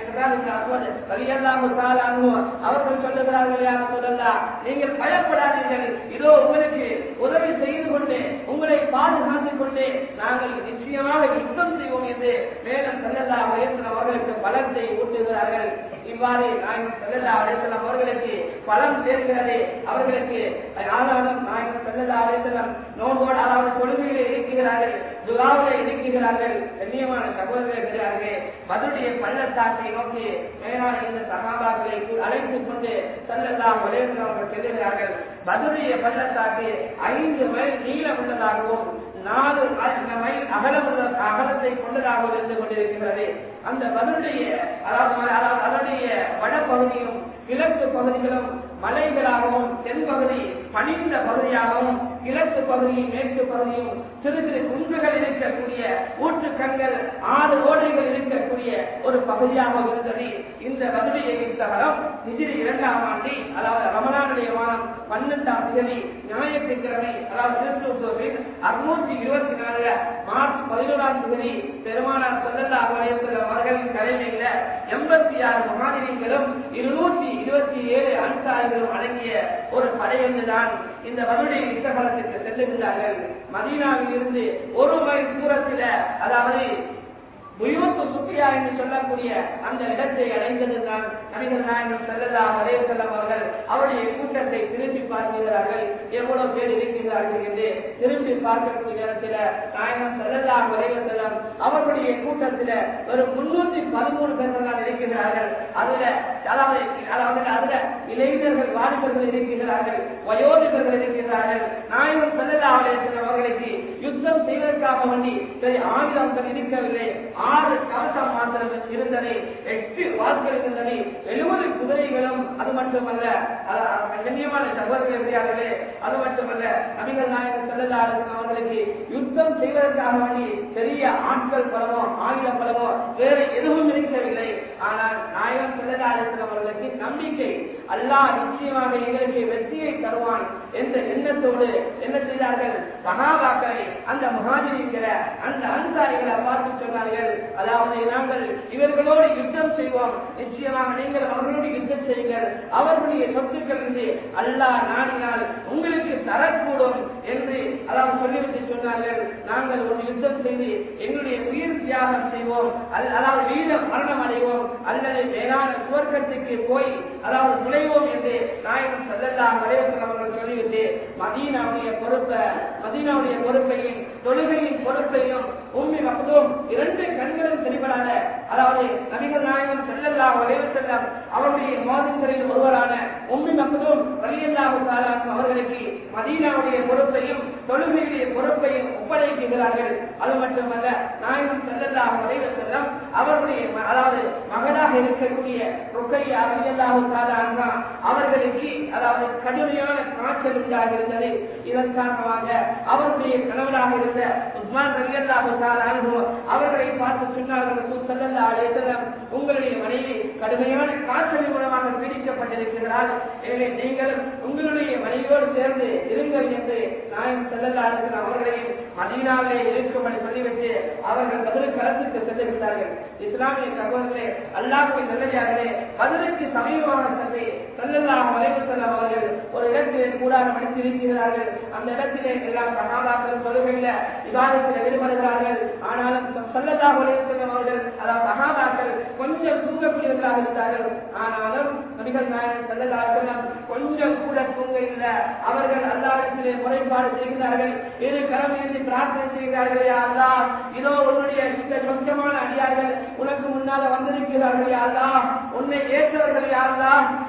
Speaker 1: அவர்கள் சொல்லுகிறார்கள் யார சொல்லலாம் நீங்கள் பயப்படாதீர்கள் இதோ உங்களுக்கு உதவி செய்து கொண்டு உங்களை பாதுகாத்துக் கொண்டு நாங்கள் நிச்சயமாக யுத்தம் செய்வோம் என்று மேலும் செல்லல்லா வயசில் அவர்களுக்கு பலத்தை ஊட்டுகிறார்கள் இவ்வாறு நாயகம் செல்லல்லா வயசில் அவர்களுக்கு பலம் சேர்க்கிறது அவர்களுக்கு ஆதாரம் நாயகம் செல்லல்லா வயசிலம் நோன்போடு அதாவது தொழுகையிலே இருக்கிறார்கள் துலாவிலே இருக்கிறார்கள் கண்ணியமான சகோதரர்கள் இருக்கிறார்கள் மதுடைய பள்ளத்தாக்கை நோக்கி மேலான இந்த சகாபாக்களை அழைத்துக் கொண்டு செல்லல்லாம் வயசில் அவர்கள் செல்லுகிறார்கள் மதுரைய பள்ளத்தாக்கு ஐந்து மைல் நீளம் உள்ளதாகவும் நாலு மைல் அகலம் உள்ள அகலத்தை கொண்டதாக இருந்து கொண்டிருக்கிறது அந்த பதிலுடைய அதாவது அதனுடைய வடபகுதியும் கிழக்கு பகுதிகளும் மலைகளாகவும் தென்பகுதி பணிந்த பகுதியாகவும் கிழக்கு பகுதியும் மேற்கு பகுதியும் சிறு சிறு குன்றுகள் இருக்கக்கூடிய ஊற்றுக்கண்கள் ஆறு ஓடைகள் இருக்கக்கூடிய ஒரு பகுதியாக இருந்தது இந்த பதிலுடைய யுத்தகலம் நிதிரி இரண்டாம் ஆண்டு அதாவது ரமணானுடைய மாதம் பன்னெண்டாம் தேதி ஞாயிற்றுக்கிழமை அதாவது கிறிஸ்துவின் அறுநூற்றி இருபத்தி நாலு மார்ச் பதினோராம் தேதி பெருமானார் சொல்லல்லா அலையம் அவர்களின் தலைமையில எண்பத்தி ஆறு மகாதிரிகளும் இருநூற்றி இருபத்தி ஏழு அன்சாரிகளும் அடங்கிய ஒரு படையொன்றுதான் இந்த வருடைய யுத்தகலத்துக்கு செல்லுகிறார்கள் மதீனாவில் இருந்து ஒரு மைல் தூரத்தில் அதாவது புயூத்து சுப்பியா என்று சொல்லக்கூடிய அந்த இடத்தை அடைந்ததுதான் நபிகள் நாயகம் செல்லல்லா வரைய செல்லம் அவர்கள் அவருடைய கூட்டத்தை திரும்பி பார்க்கிறார்கள் எவ்வளவு பேர் இருக்கிறார்கள் என்று திரும்பி பார்க்கக்கூடிய நேரத்தில் நாயகம் செல்லல்லா வரைய செல்லம் அவர்களுடைய கூட்டத்தில் ஒரு முன்னூத்தி பதிமூணு பேர்கள் தான் இருக்கிறார்கள் அதுல அதாவது அதாவது அதுல இளைஞர்கள் வாலிபர்கள் இருக்கிறார்கள் வயோதிகர்கள் இருக்கிறார்கள் நாயகம் செல்லல்லா வரைய செல்லம் அவர்களுக்கு யுத்தம் செய்வதற்காக வேண்டி சரி ஆயுதங்கள் இருக்கவில்லை ஆறு கவசம் மாத்திரம் இருந்தது எட்டு வாட்கள் இருந்தது எழுபது குதிரைகளும் அது மட்டுமல்ல கண்ணியமான சகோதரர்களே அது மட்டுமல்ல நபிகள் நாயகர் செல்லதாரன் அவர்களுக்கு யுத்தம் செய்வதற்காக வேண்டி பெரிய ஆட்கள் பலமோ ஆயுத பலமோ வேறு எதுவும் இருக்கவில்லை ஆனால் நாயகம் செல்லதாரன் அவர்களுக்கு நம்பிக்கை அல்லாஹ் நிச்சயமாக எங்களுக்கு வெற்றியை தருவான் என்ற எண்ணத்தோடு என்ன செய்தார்கள் சகாபாக்களை அந்த முகாஜிரிக்கிற அந்த அன்சாரிகளை பார்த்து சொன்னார்கள் அதாவது நாங்கள் இவர்களோடு யுத்தம் செய்வோம் நிச்சயமாக நீங்கள் அவர்களோடு யுத்தம் செய்யுங்கள் அவர்களுடைய சொத்துக்கள் இருந்து அல்லாஹ் நாடினால் உங்களுக்கு தரக்கூடும் என்று அதாவது சொல்லிவிட்டு சொன்னார்கள் நாங்கள் ஒரு யுத்தம் செய்து எங்களுடைய உயிர் தியாகம் செய்வோம் அதாவது வீர மரணம் அடைவோம் அல்லது மேலான சுவர்க்கத்துக்கு போய் அதாவது நுழைவோம் என்று நாயகம் செல்லலாம் வரைவசன் அவர்கள் சொல்லிவிட்டு மதீனாவுடைய பொறுப்பை மதீனாவுடைய பொறுப்பையும் தொழுகையின் பொறுப்பையும் உண்மை மக்களும் இரண்டு கண்களும் தெளிவரான அதாவது நபிகள் நாயகம் செல்லல்லா வரைவு செல்லம் அவருடைய மோதிகளில் ஒருவரான உண்மை மக்களும் வலியல்லாஹு தாலாக்கும் அவர்களுக்கு மதீனாவுடைய பொறுப்பையும் தொழுகையுடைய பொறுப்பையும் ஒப்படைக்கிறார்கள் அது மட்டுமல்ல நாயகம் செல்லல்லா வரைவு செல்லம் அவருடைய அதாவது மகனாக இருக்கக்கூடிய ருக்கையா வலியல்லாஹு தாலா அவர்களுக்கு அதாவது கடுமையான காய்ச்சல் உண்டாக இருந்தது இதன் காரணமாக அவருடைய கணவனாக இருந்த உஸ்மான் ரலியல்லாஹு தஆலா அன்ஹு அவர்களை பார்த்து சொன்னார்கள் ரசூல் ஸல்லல்லாஹு அலைஹி வஸல்லம் உங்களுடைய மனைவி கடுமையான காய்ச்சல் மூலமாக பீடிக்கப்பட்டிருக்கிறார் எனவே நீங்கள் உங்களுடைய மனைவியோடு சேர்ந்து இருங்கள் என்று நாயம் ஸல்லல்லாஹு அலைஹி வஸல்லம் அவர்களையும் மதீனாவிலே இருக்கும்படி சொல்லிவிட்டு அவர்கள் பதில் களத்துக்கு செல்லுகிறார்கள் இஸ்லாமிய சகோதரர்களே அல்லாஹ்வின் நல்லடியார்களே பதிலுக்கு சமீபமாக சென்று ஸல்லல்லாஹு அலைஹி வஸல்லம் அவர்கள் ஒரு இடத்திலே கூடாரம் அடித்திருக்கிறார்கள் அந்த இடத்திலே எல்லாம் சகாபாக்கள் தொழுகையில விவாதத்தில் ஈடுபடுகிறார்கள் ஆனாலும் ஸல்லல்லாஹு அலைஹி வஸல்லம் அவர்கள் அதாவது சகாபாக்கள் கொஞ்சம் தூங்கக்கூடியவர்களாக இருந்தார்கள் ஆனாலும் நபிகள் நாயகம் ஸல்லல்லாஹு அலைஹி வஸல்லம் கொஞ்சம் கூட தூங்க இல்லை அவர்கள் அல்லாஹ்விடத்திலே முறைப்பாடு செய்கிறார்கள் இரு கரம் ஏந்தி பிரார்த்தனை செய்கிறார்கள் யா அல்லாஹ் இதோ உன்னுடைய இந்த சொந்தமான அடியார்கள் உனக்கு முன்னால வந்திருக்கிறார்கள் யா அல்லாஹ் உன்னை ஏற்றவர்கள் யா அல்லாஹ் ஈமான்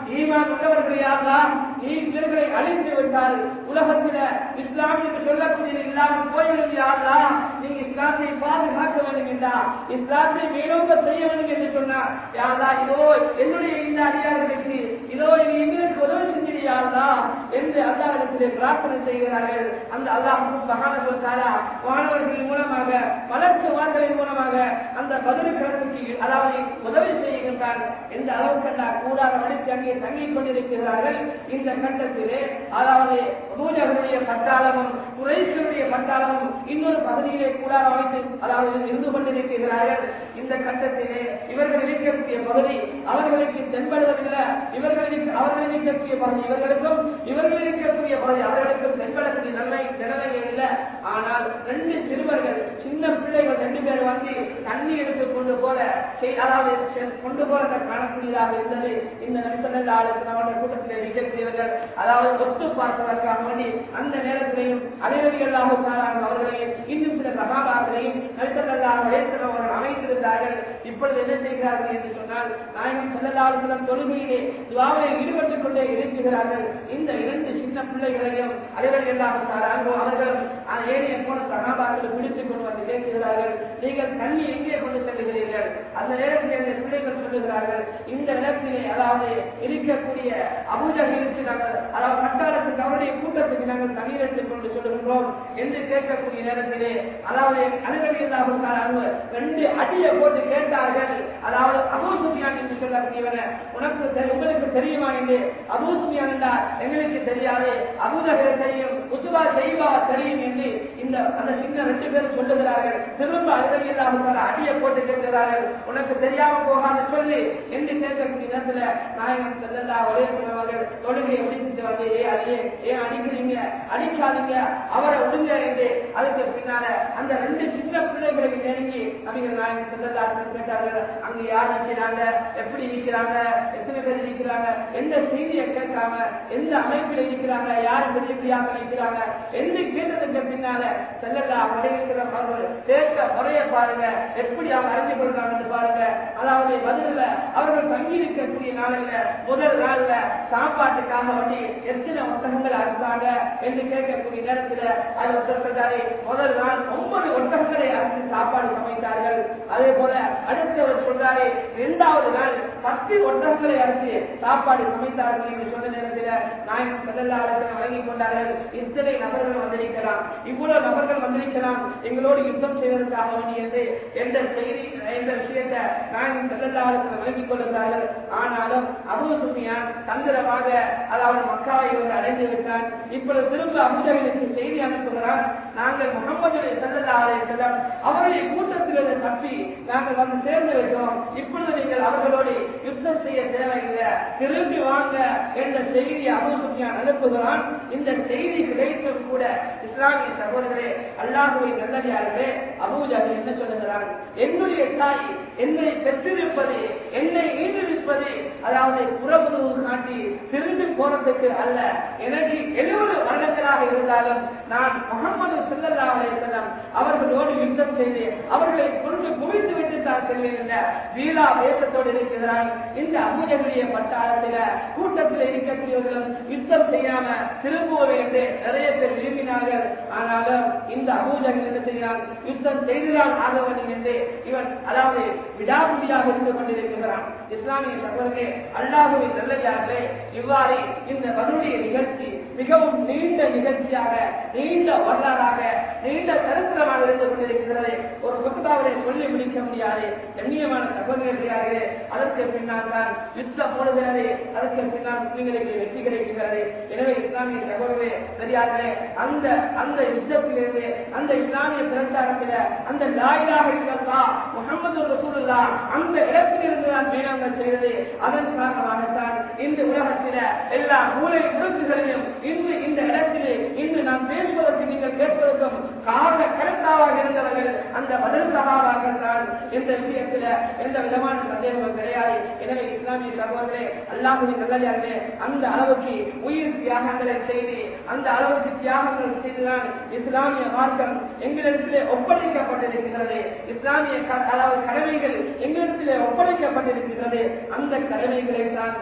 Speaker 1: ஈமான் உள்ளவர்களே யாரெல்லாம் நீ இவர்களை அழித்து விட்டால் உலகத்தில இஸ்லாம் என்று சொல்லக்கூடிய இல்லாமல் போய்விடும் யாரெல்லாம் நீங்க இஸ்லாத்தை பாதுகாக்க வேண்டும் என்றா இஸ்லாத்தை மேலோங்க செய்ய வேண்டும் என்று சொன்னார் யாரா இதோ என்னுடைய இந்த அடியார்களுக்கு இதோ நீ எங்களுக்கு உதவி செஞ்சிருயாரா என்று அல்லாஹிடத்திலே பிரார்த்தனை செய்கிறார்கள் அந்த அல்லாஹ் மகானவத்தாரா மாணவர்கள் மூலமாக வளர்ச்சிவார்களின் மூலமாக அந்த பதில் கிழமைக்கு அதாவது உதவி செய்கின்றார் எந்த அளவுக்கு கூடாத வடித்து அங்கே தங்கிக் கொண்டிருக்கிறார்கள் இந்த கட்டத்திலே அதாவது பூஜர்களுடைய பட்டாளமும் குறைகளுடைய பட்டாளமும் இன்னொரு பகுதியிலே கூடாத அமைத்து அதாவது இருந்து கொண்டிருக்கிறார்கள் இந்த கட்டத்திலே இவர்கள் இருக்கக்கூடிய பகுதி அவர்களுக்கு தென்படுவதில்லை இவர்கள் இருக்க- அவர்கள் இருக்கக்கூடிய பகுதி இவர்களுக்கும் இவர்கள் இருக்கக்கூடிய பகுதி அவர்களுக்கும் தென்படக்கூடிய நன்மை நிலைமை இல்லை ஆனால் ரெண்டு சிறுவர்கள் சின்ன பிள்ளைகள் ரெண்டு பேர் வந்து தண்ணி எடுத்து கொண்டு போல செய்- அதாவது செ- கொண்டு போல காணக்கூடியதாக இருந்தது இந்த நபிசல்ல ஆளுக்கு நம்முடைய கூட்டத்தில் இருக்கக்கூடியவர்கள் அதாவது ஒத்து பார்ப்பதற்காக வேண்டி அந்த நேரத்திலையும் அனைவர்களாக அவர்களையும் இன்னும் சில சகாபாக்களையும் நபிசல்லாக வயசில் அவர்கள் அமைத்திருந்தார்கள் இப்பொழுது என்ன செய்கிறார்கள் என்று சொன்னால் நாயகம் செல்லலாளுடன் தொழுகையிலே துவாவிலே ஈடுபட்டுக் கொண்டே இருக்கிறார்கள் இந்த இரண்டு சின்ன பிள்ளைகளையும் அனைவர்களாக அவர்களும் அந்த ஏனைய போன சகாபாக்களை பிடித்துக் கொண்டு வந்து கேட்கிறார்கள் நீங்கள் தண்ணி எங்கே கொண்டு செல்லுகிறீர்கள் அந்த நேரத்தில் இந்த பிள்ளைகள் சொல்லுகிறார்கள் இந்த இடத்திலே அதாவது இருக்கக்கூடிய அபூஜர்களுக்கு நாங்கள் அதாவது பட்டாளத்துக்கு அவருடைய கூட்டத்துக்கு நாங்கள் தண்ணீர் எடுத்துக் கொண்டு சொல்லுகின்றோம் என்று கேட்கக்கூடிய நேரத்திலே அதாவது அனுமதியாக ரெண்டு அடியை போட்டு கேட்டார்கள் அதாவது அபூ சுஃபியான் என்று சொல்லக்கூடியவன உனக்கு தெரி- உங்களுக்கு தெரியுமா என்று அபூ சுஃபியான் என்றால் எங்களுக்கு தெரியாது அபூதகர் தெரியும் உத்துவா செய்வா தெரியும் என்று இந்த அந்த சின்ன ரெண்டு பேரும் சொல்லுகிறார்கள் திரும்ப அனுமதியாக அடியை போட்டு கேட்கிறார்கள் உனக்கு தெரியாம போகாத சொல்லி என்று கேட்கக்கூடிய நேரத்துல நாயகம் செல்லல்லா ஒரே சொன்னவர்கள் தொழுகையை முடிச்சுட்டு வந்து ஏ அடியே ஏன் அடிக்கிறீங்க அடிக்காதீங்க அவரை விடுங்க என்று அதுக்கு பின்னால அந்த ரெண்டு சின்ன பிள்ளைகளுக்கு நெருங்கி நபிகள் நாயகம் செல்லல்லா கேட்டார்கள் அங்க யார் நிற்கிறாங்க எப்படி இருக்கிறாங்க எத்தனை பேர் இருக்கிறாங்க எந்த செய்தியை கேட்காம எந்த அமைப்பில் இருக்கிறாங்க யார் பெரியபடியாக இருக்கிறாங்க என்று கேட்டதுக்கு பின்னால செல்லல்லா வரையிருக்கிற அவர்கள் கேட்க முறைய பாருங்க எப்படி அவங்க அறிஞ்சு கொள்றாங்கன்னு பாருங்க அதாவது பதில அவர்கள் தங்கி இருக்கக்கூடிய நாளில் முதல் நாள்ல சாப்பாட்டுக்காக வேண்டி எத்தனை ஒட்டகங்கள் அறுத்தாங்க என்று கேட்கக்கூடிய நேரத்தில் அது சொல்றாரு முதல் நாள் ஒன்பது ஒட்டகங்களை அறுத்து சாப்பாடு சமைத்தார்கள் அதே போல அடுத்தவர் சொல்றாரு இரண்டாவது நாள் பத்து ஒட்டகங்களை அறுத்து சாப்பாடு சமைத்தார்கள் என்று சொன்ன நேரத்தில் நாயகம் செல்லல்லாளர்கள் வழங்கிக் கொண்டார்கள் இத்தனை நபர்கள் வந்திருக்கலாம் இவ்வளவு நபர்கள் வந்திருக்கலாம் எங்களோடு யுத்தம் செய்வதற்காக வேண்டியது என்ற செய்தி என்ற விஷயத்தை நாயகம் செல்லல்லாளர்கள் வழங்கிக் கொள்கிறார்கள் ஆனாலும் அபு சுஃபியான் தந்திரமாக அதாவது மக்காவை இவர் அடைந்து விட்டான் இப்பொழுது திரும்ப அபுஜகளுக்கு செய்தி அனுப்புகிறார் நாங்கள் முகமது செல்லல்லாரை செல்லம் அவருடைய கூட்டத்திலிருந்து தப்பி நாங்கள் வந்து சேர்ந்து விட்டோம் இப்பொழுது நீங்கள் அவர்களோடு யுத்தம் செய்ய தேவையில்லை திரும்பி வாங்க என்ற செய்தி அபு சுஃபியான் அனுப்புகிறான் இந்த செய்தி கிடைத்தும் கூட இஸ்லாமிய சகோதரர்களே அல்லாஹுவை நல்லடியார்களே அபூஜாவில் என்ன சொல்லுகிறான் என்னுடைய தாய் என்னை பெற்றிருப்பது என்னை ஈண்டிருப்பது அதாவது புறமுதுவு காட்டி திரும்பி போறதுக்கு அல்ல எனக்கு எழுபது வருடங்களாக இருந்தாலும் நான் முகமது செல்லல்லா செல்லம் அவர்களோடு யுத்தம் செய்து அவர்களை கொண்டு குவித்து விட்டு தான் செல்கின்ற வீரா வேஷத்தோடு இருக்கிறான் இந்த அபூஜகளுடைய பட்டாளத்தில கூட்டத்தில் இருக்கக்கூடியவர்களும் யுத்தம் செய்யாம திரும்புவோம் என்று நிறைய பேர் விரும்பினார்கள் ஆனாலும் இந்த அபூஜகள் என்ன செய்கிறான் யுத்தம் செய்துதான் ஆக வேண்டும் என்று இவன் அதாவது விடாமுடியாக இருந்து கொண்டிருக்கிறான் இஸ்லாமிய சகோதரர்களே அல்லாஹுவின் நல்லதார்களே இவ்வாறு இந்த பதிலுடைய நிகழ்ச்சி மிகவும் நீண்ட நிகழ்ச்சியாக நீண்ட வரலாறாக நீண்ட சரித்திரமாக இருந்து கொண்டிருக்கிறது ஒரு குத்துபாவிலே சொல்லி முடிக்க முடியாது கண்ணியமான சகோதரர்களே அதற்கு பின்னால் தான் யுத்தம் போடுகிறது அதற்கு பின்னால் முஸ்லிம்களுக்கு வெற்றி கிடைக்கிறது எனவே இஸ்லாமிய சகோதரர்களே பெரியார்களே அந்த அந்த யுத்தத்திலிருந்து அந்த இஸ்லாமிய பிரச்சாரத்தில அந்த லாயிலாக இருக்கிறதா முகமது ரசூலுல்லா அந்த இடத்திலிருந்து தான் மேலாண்மை செய்தது அதன் காரணமாகத்தான் இந்த உலகத்தில எல்லா மூலை முடுக்குகளையும் இன்று இந்த இடத்திலே இன்று நாம் பேசுவதற்கு நீங்கள் கேட்பதற்கும் காரண கருத்தாவாக இருந்தவர்கள் அந்த பதில் சகாவார்கள் தான் இந்த விஷயத்தில எந்த விதமான சந்தேகமும் கிடையாது எனவே இஸ்லாமிய சகோதரே அல்லாஹுவின் நல்லே அந்த அளவுக்கு உயிர் தியாகங்களை செய்து அந்த அளவுக்கு தியாகங்கள் செய்துதான் இஸ்லாமிய மார்க்கம் எங்களிடத்திலே ஒப்படைக்கப்பட்டிருக்கிறது இஸ்லாமிய க- அதாவது கடமைகள் எங்களிடத்திலே ஒப்படைக்கப்பட்டிருக்கிறது அந்த கடமைகளை தான் நாங்கள்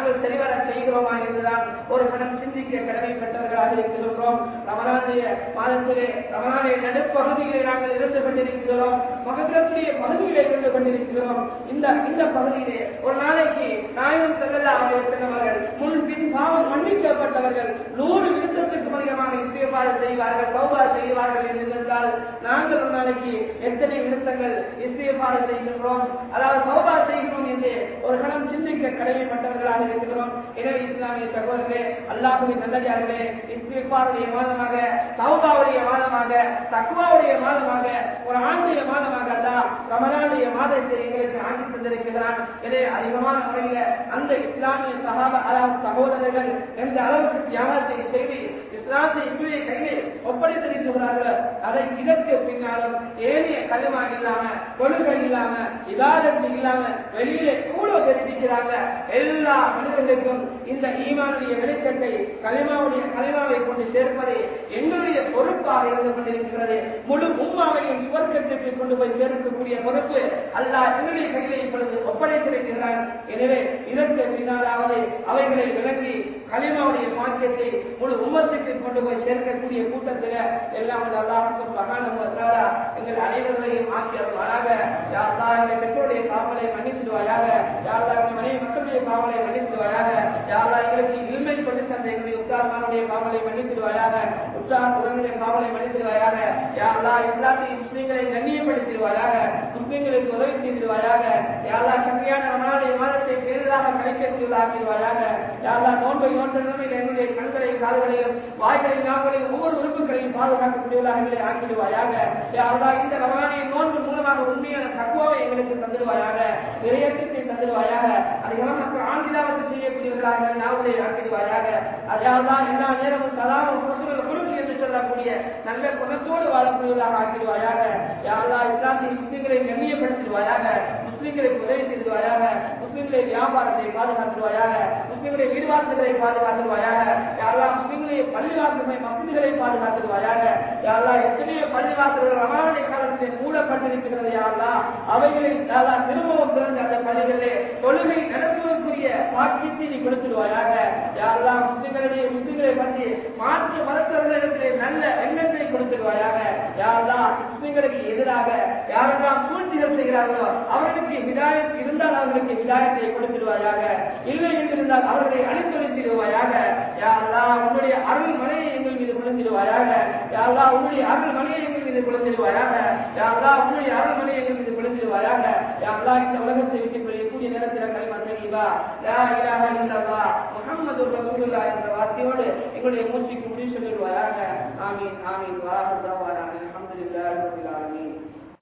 Speaker 1: நாங்கள் சரிவர செய்கிறோமா என்றுதான் ஒரு கணம் சிந்திக்க கடமைப்பட்டவர்களாக இருக்கின்றோம் ரமணானுடைய மாதத்திலே ரமணானுடைய நடுப்பகுதியிலே நாங்கள் இருந்து கொண்டிருக்கிறோம் மகத்திரத்துடைய பகுதியிலே இருந்து கொண்டிருக்கிறோம் இந்த இந்த பகுதியிலே ஒரு நாளைக்கு நாயகம் செல்லல்லா அவர்கள் முன் பின் பாவம் மன்னிக்கப்பட்டவர்கள் நூறு விருத்தத்துக்கு அதிகமாக இஸ்தியபாடு செய்வார்கள் சௌபா செய்வார்கள் என்று இருந்தால் நாங்கள் ஒரு நாளைக்கு எத்தனை விருத்தங்கள் இஸ்தியபாடு செய்கின்றோம் அதாவது சௌபா செய்கிறோம் என்று ஒரு கணம் சிந்திக்க கடமைப்பட்டவர்களாக இருக்கிறோம் எனவே இஸ்லாமிய சகோதரர்களே அல்லாஹுவின் நல்லதார்களே இஸ்தியபாருடைய மாதமாக சௌபாவுடைய மாதமாக தக்குவாவுடைய மாதமாக ஒரு ஆண்டுடைய மாதமாக அல்ல ரமலானுடைய மாதத்தை எங்களுக்கு ஆக்கி தந்திருக்கிறான் எனவே அதிகமான முறையில் அந்த இஸ்லாமிய சகாப அதாவது சகோதரர்கள் எந்த அளவுக்கு தியாகத்தை செய்து இஸ்லாத்தை இவருடைய கையில் ஒப்படைத்திருக்கிறார்கள் அதை இதற்கு பின்னாலும் ஏனைய கலிமா இல்லாம கொள்கை இல்லாம இதாதத்து இல்லாம வெளியிலே கூட தெரிவிக்கிறாங்க எல்லா மனிதர்களுக்கும் இந்த ஈமானுடைய வெளிச்சத்தை கலிமாவுடைய கலிமாவை கொண்டு சேர்ப்பது எங்களுடைய பொறுப்பாக இருந்து கொண்டிருக்கிறது முழு உம்மாவையும் சுவர்க்கத்திற்கு கொண்டு போய் சேர்க்கக்கூடிய பொறுப்பு அல்லாஹ் எங்களுடைய கையிலே இப்பொழுது ஒப்படைத்திருக்கிறார் எனவே இதற்கு பின்னாலாவது அவைகளை விளங்கி கலிமாவுடைய பாக்கியத்தை முழு உம்மத்துக்கு கொண்டு போய் சேர்க்கக்கூடிய கூட்டத்தில் எல்லாம் வந்து அல்லாஹுக்கும் மகானமுத்தாரா எங்கள் அனைவர்களையும் ஆக்கியவர்களாக யாரா எங்கள் பெற்றோருடைய காவலை மன்னித்துடுவாயாக யாரா எங்கள் மனைவி மக்களுடைய காவலை மன்னித்துடுவாயாக யாரா எங்களுக்கு இல்மை கொண்டு தந்த எங்களுடைய உத்தாரமானுடைய காவலை மன்னித்துடுவாயாக உத்தார் உறவுடைய காவலை மன்னித்துடுவாயாக யாரா எல்லாத்தையும் முஸ்லீம்களை கண்ணியப்படுத்திடுவாயாக முஸ்லீம்களுக்கு உதவி செய்திடுவாயாக யாரா கம்மியான ரமணாவுடைய மாதத்தை பேரிலாக கலைக்கக்கூடியதாக்கிடுவாயாக யாரா நோன்பை நோன்ற நிலைமையில் என்னுடைய கண்களை கால்களையும் வாய்களையும் நாட்களையும் ஒவ்வொரு உறுப்புகளையும் பாதுகாக்கக்கூடியவர்களாக எங்களை ஆக்கிடுவாயாக யாரா இந்த ரமணானை நோன்பு மூலமாக உண்மையான தக்குவாவை எங்களுக்கு தந்துடுவாயாக நிறையத்தை தந்துடுவாயாக அதிகமாக ஆண்டிலாவது செய்யக்கூடியவர்களாக நாவுடைய ஆக்கிடுவாயாக அதாவது எல்லா நேரமும் சலாமும் பசுகள் குழுக்கு என்று சொல்லக்கூடிய நல்ல குணத்தோடு வாழக்கூடியவர்களாக ஆக்கிடுவாயாக யாரா இஸ்லாமிய முஸ்லிம்களை கண்ணியப்படுத்திடுவாயாக முஸ்லிம்களுக்கு உதவி செய்துவாயாக முஸ்லிம்களை வியாபாரத்தை பாதுகாத்துவாயாக முஸ்லிம்களை வீடுவாசல்களை பாதுகாத்துவாயாக யாரெல்லாம் முஸ்லிம்களுடைய பள்ளிவாசல்களை மசிதிகளை பாதுகாத்துவாயாக யாரெல்லாம் எத்தனையோ பள்ளிவாசல்கள் ரமணானை காலத்திலே மூடப்பட்டிருக்கிறது யாரெல்லாம் அவைகளை யாரெல்லாம் திரும்பவும் திறந்து அந்த பள்ளிகளிலே தொழுகை நடத்துவதற்குரிய பாக்கியத்தை நீ கொடுத்துடுவாயாக யாரெல்லாம் முஸ்லிம்களுடைய முஸ்லிம்களை பற்றி மாற்று மதத்தவர்களிடத்திலே நல்ல எண்ணத்தை கொடுத்துடுவாயாக யாரெல்லாம் முஸ்லிம்களுக்கு எதிராக யாரெல்லாம் சூழ்ச்சிகள் செய்கிறார்களோ அவர்களுக்கு விதாயத் இருந்தால் அவர்களுக்கு விதாயத்தை கொடுத்துடுவாயாக இல்லை என்றிருந்தால் அவர்களை அழித்தொழித்திடுவாயாக யாரெல்லாம் உன்னுடைய அருள் மலையை எங்கள் மீது குளிர்ந்திடுவாயாக யாரெல்லாம் உன்னுடைய அருள் மலையை எங்கள் மீது குளிர்ந்திடுவாயாக யாரெல்லாம் உன்னுடைய அருள் மலையை எங்கள் மீது குளிர்ந்திடுவாயாக யாரெல்லாம் இந்த உலகத்தை விட்டு பிரியக்கூடிய நேரத்தில் கலிமா தெளிவா லா இலாஹ இல்லல்லாஹ் முஹம்மது ரசூலுல்லாஹ் என்ற வார்த்தையோடு எங்களுடைய மூச்சுக்கு முடிவு சொல்லிடுவாயாக ஆமீன் ஆமீன் வாஹு தவானா அல்ஹம்துலில்லாஹி ரப்பில் ஆலமீன்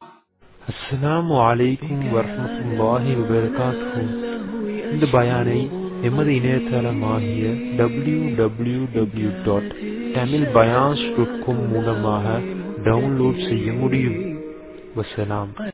Speaker 2: அஸ்ஸலாமு அலைக்கும் வரஹ்மத்துல்லாஹி வபரகாத்துஹு இந்த பயானை எமது இணையதளமாகிய W W W dot Tamil பயான்ஸ் டாட் காம் மூலமாக டவுன்லோட் செய்ய முடியும் வசலாம்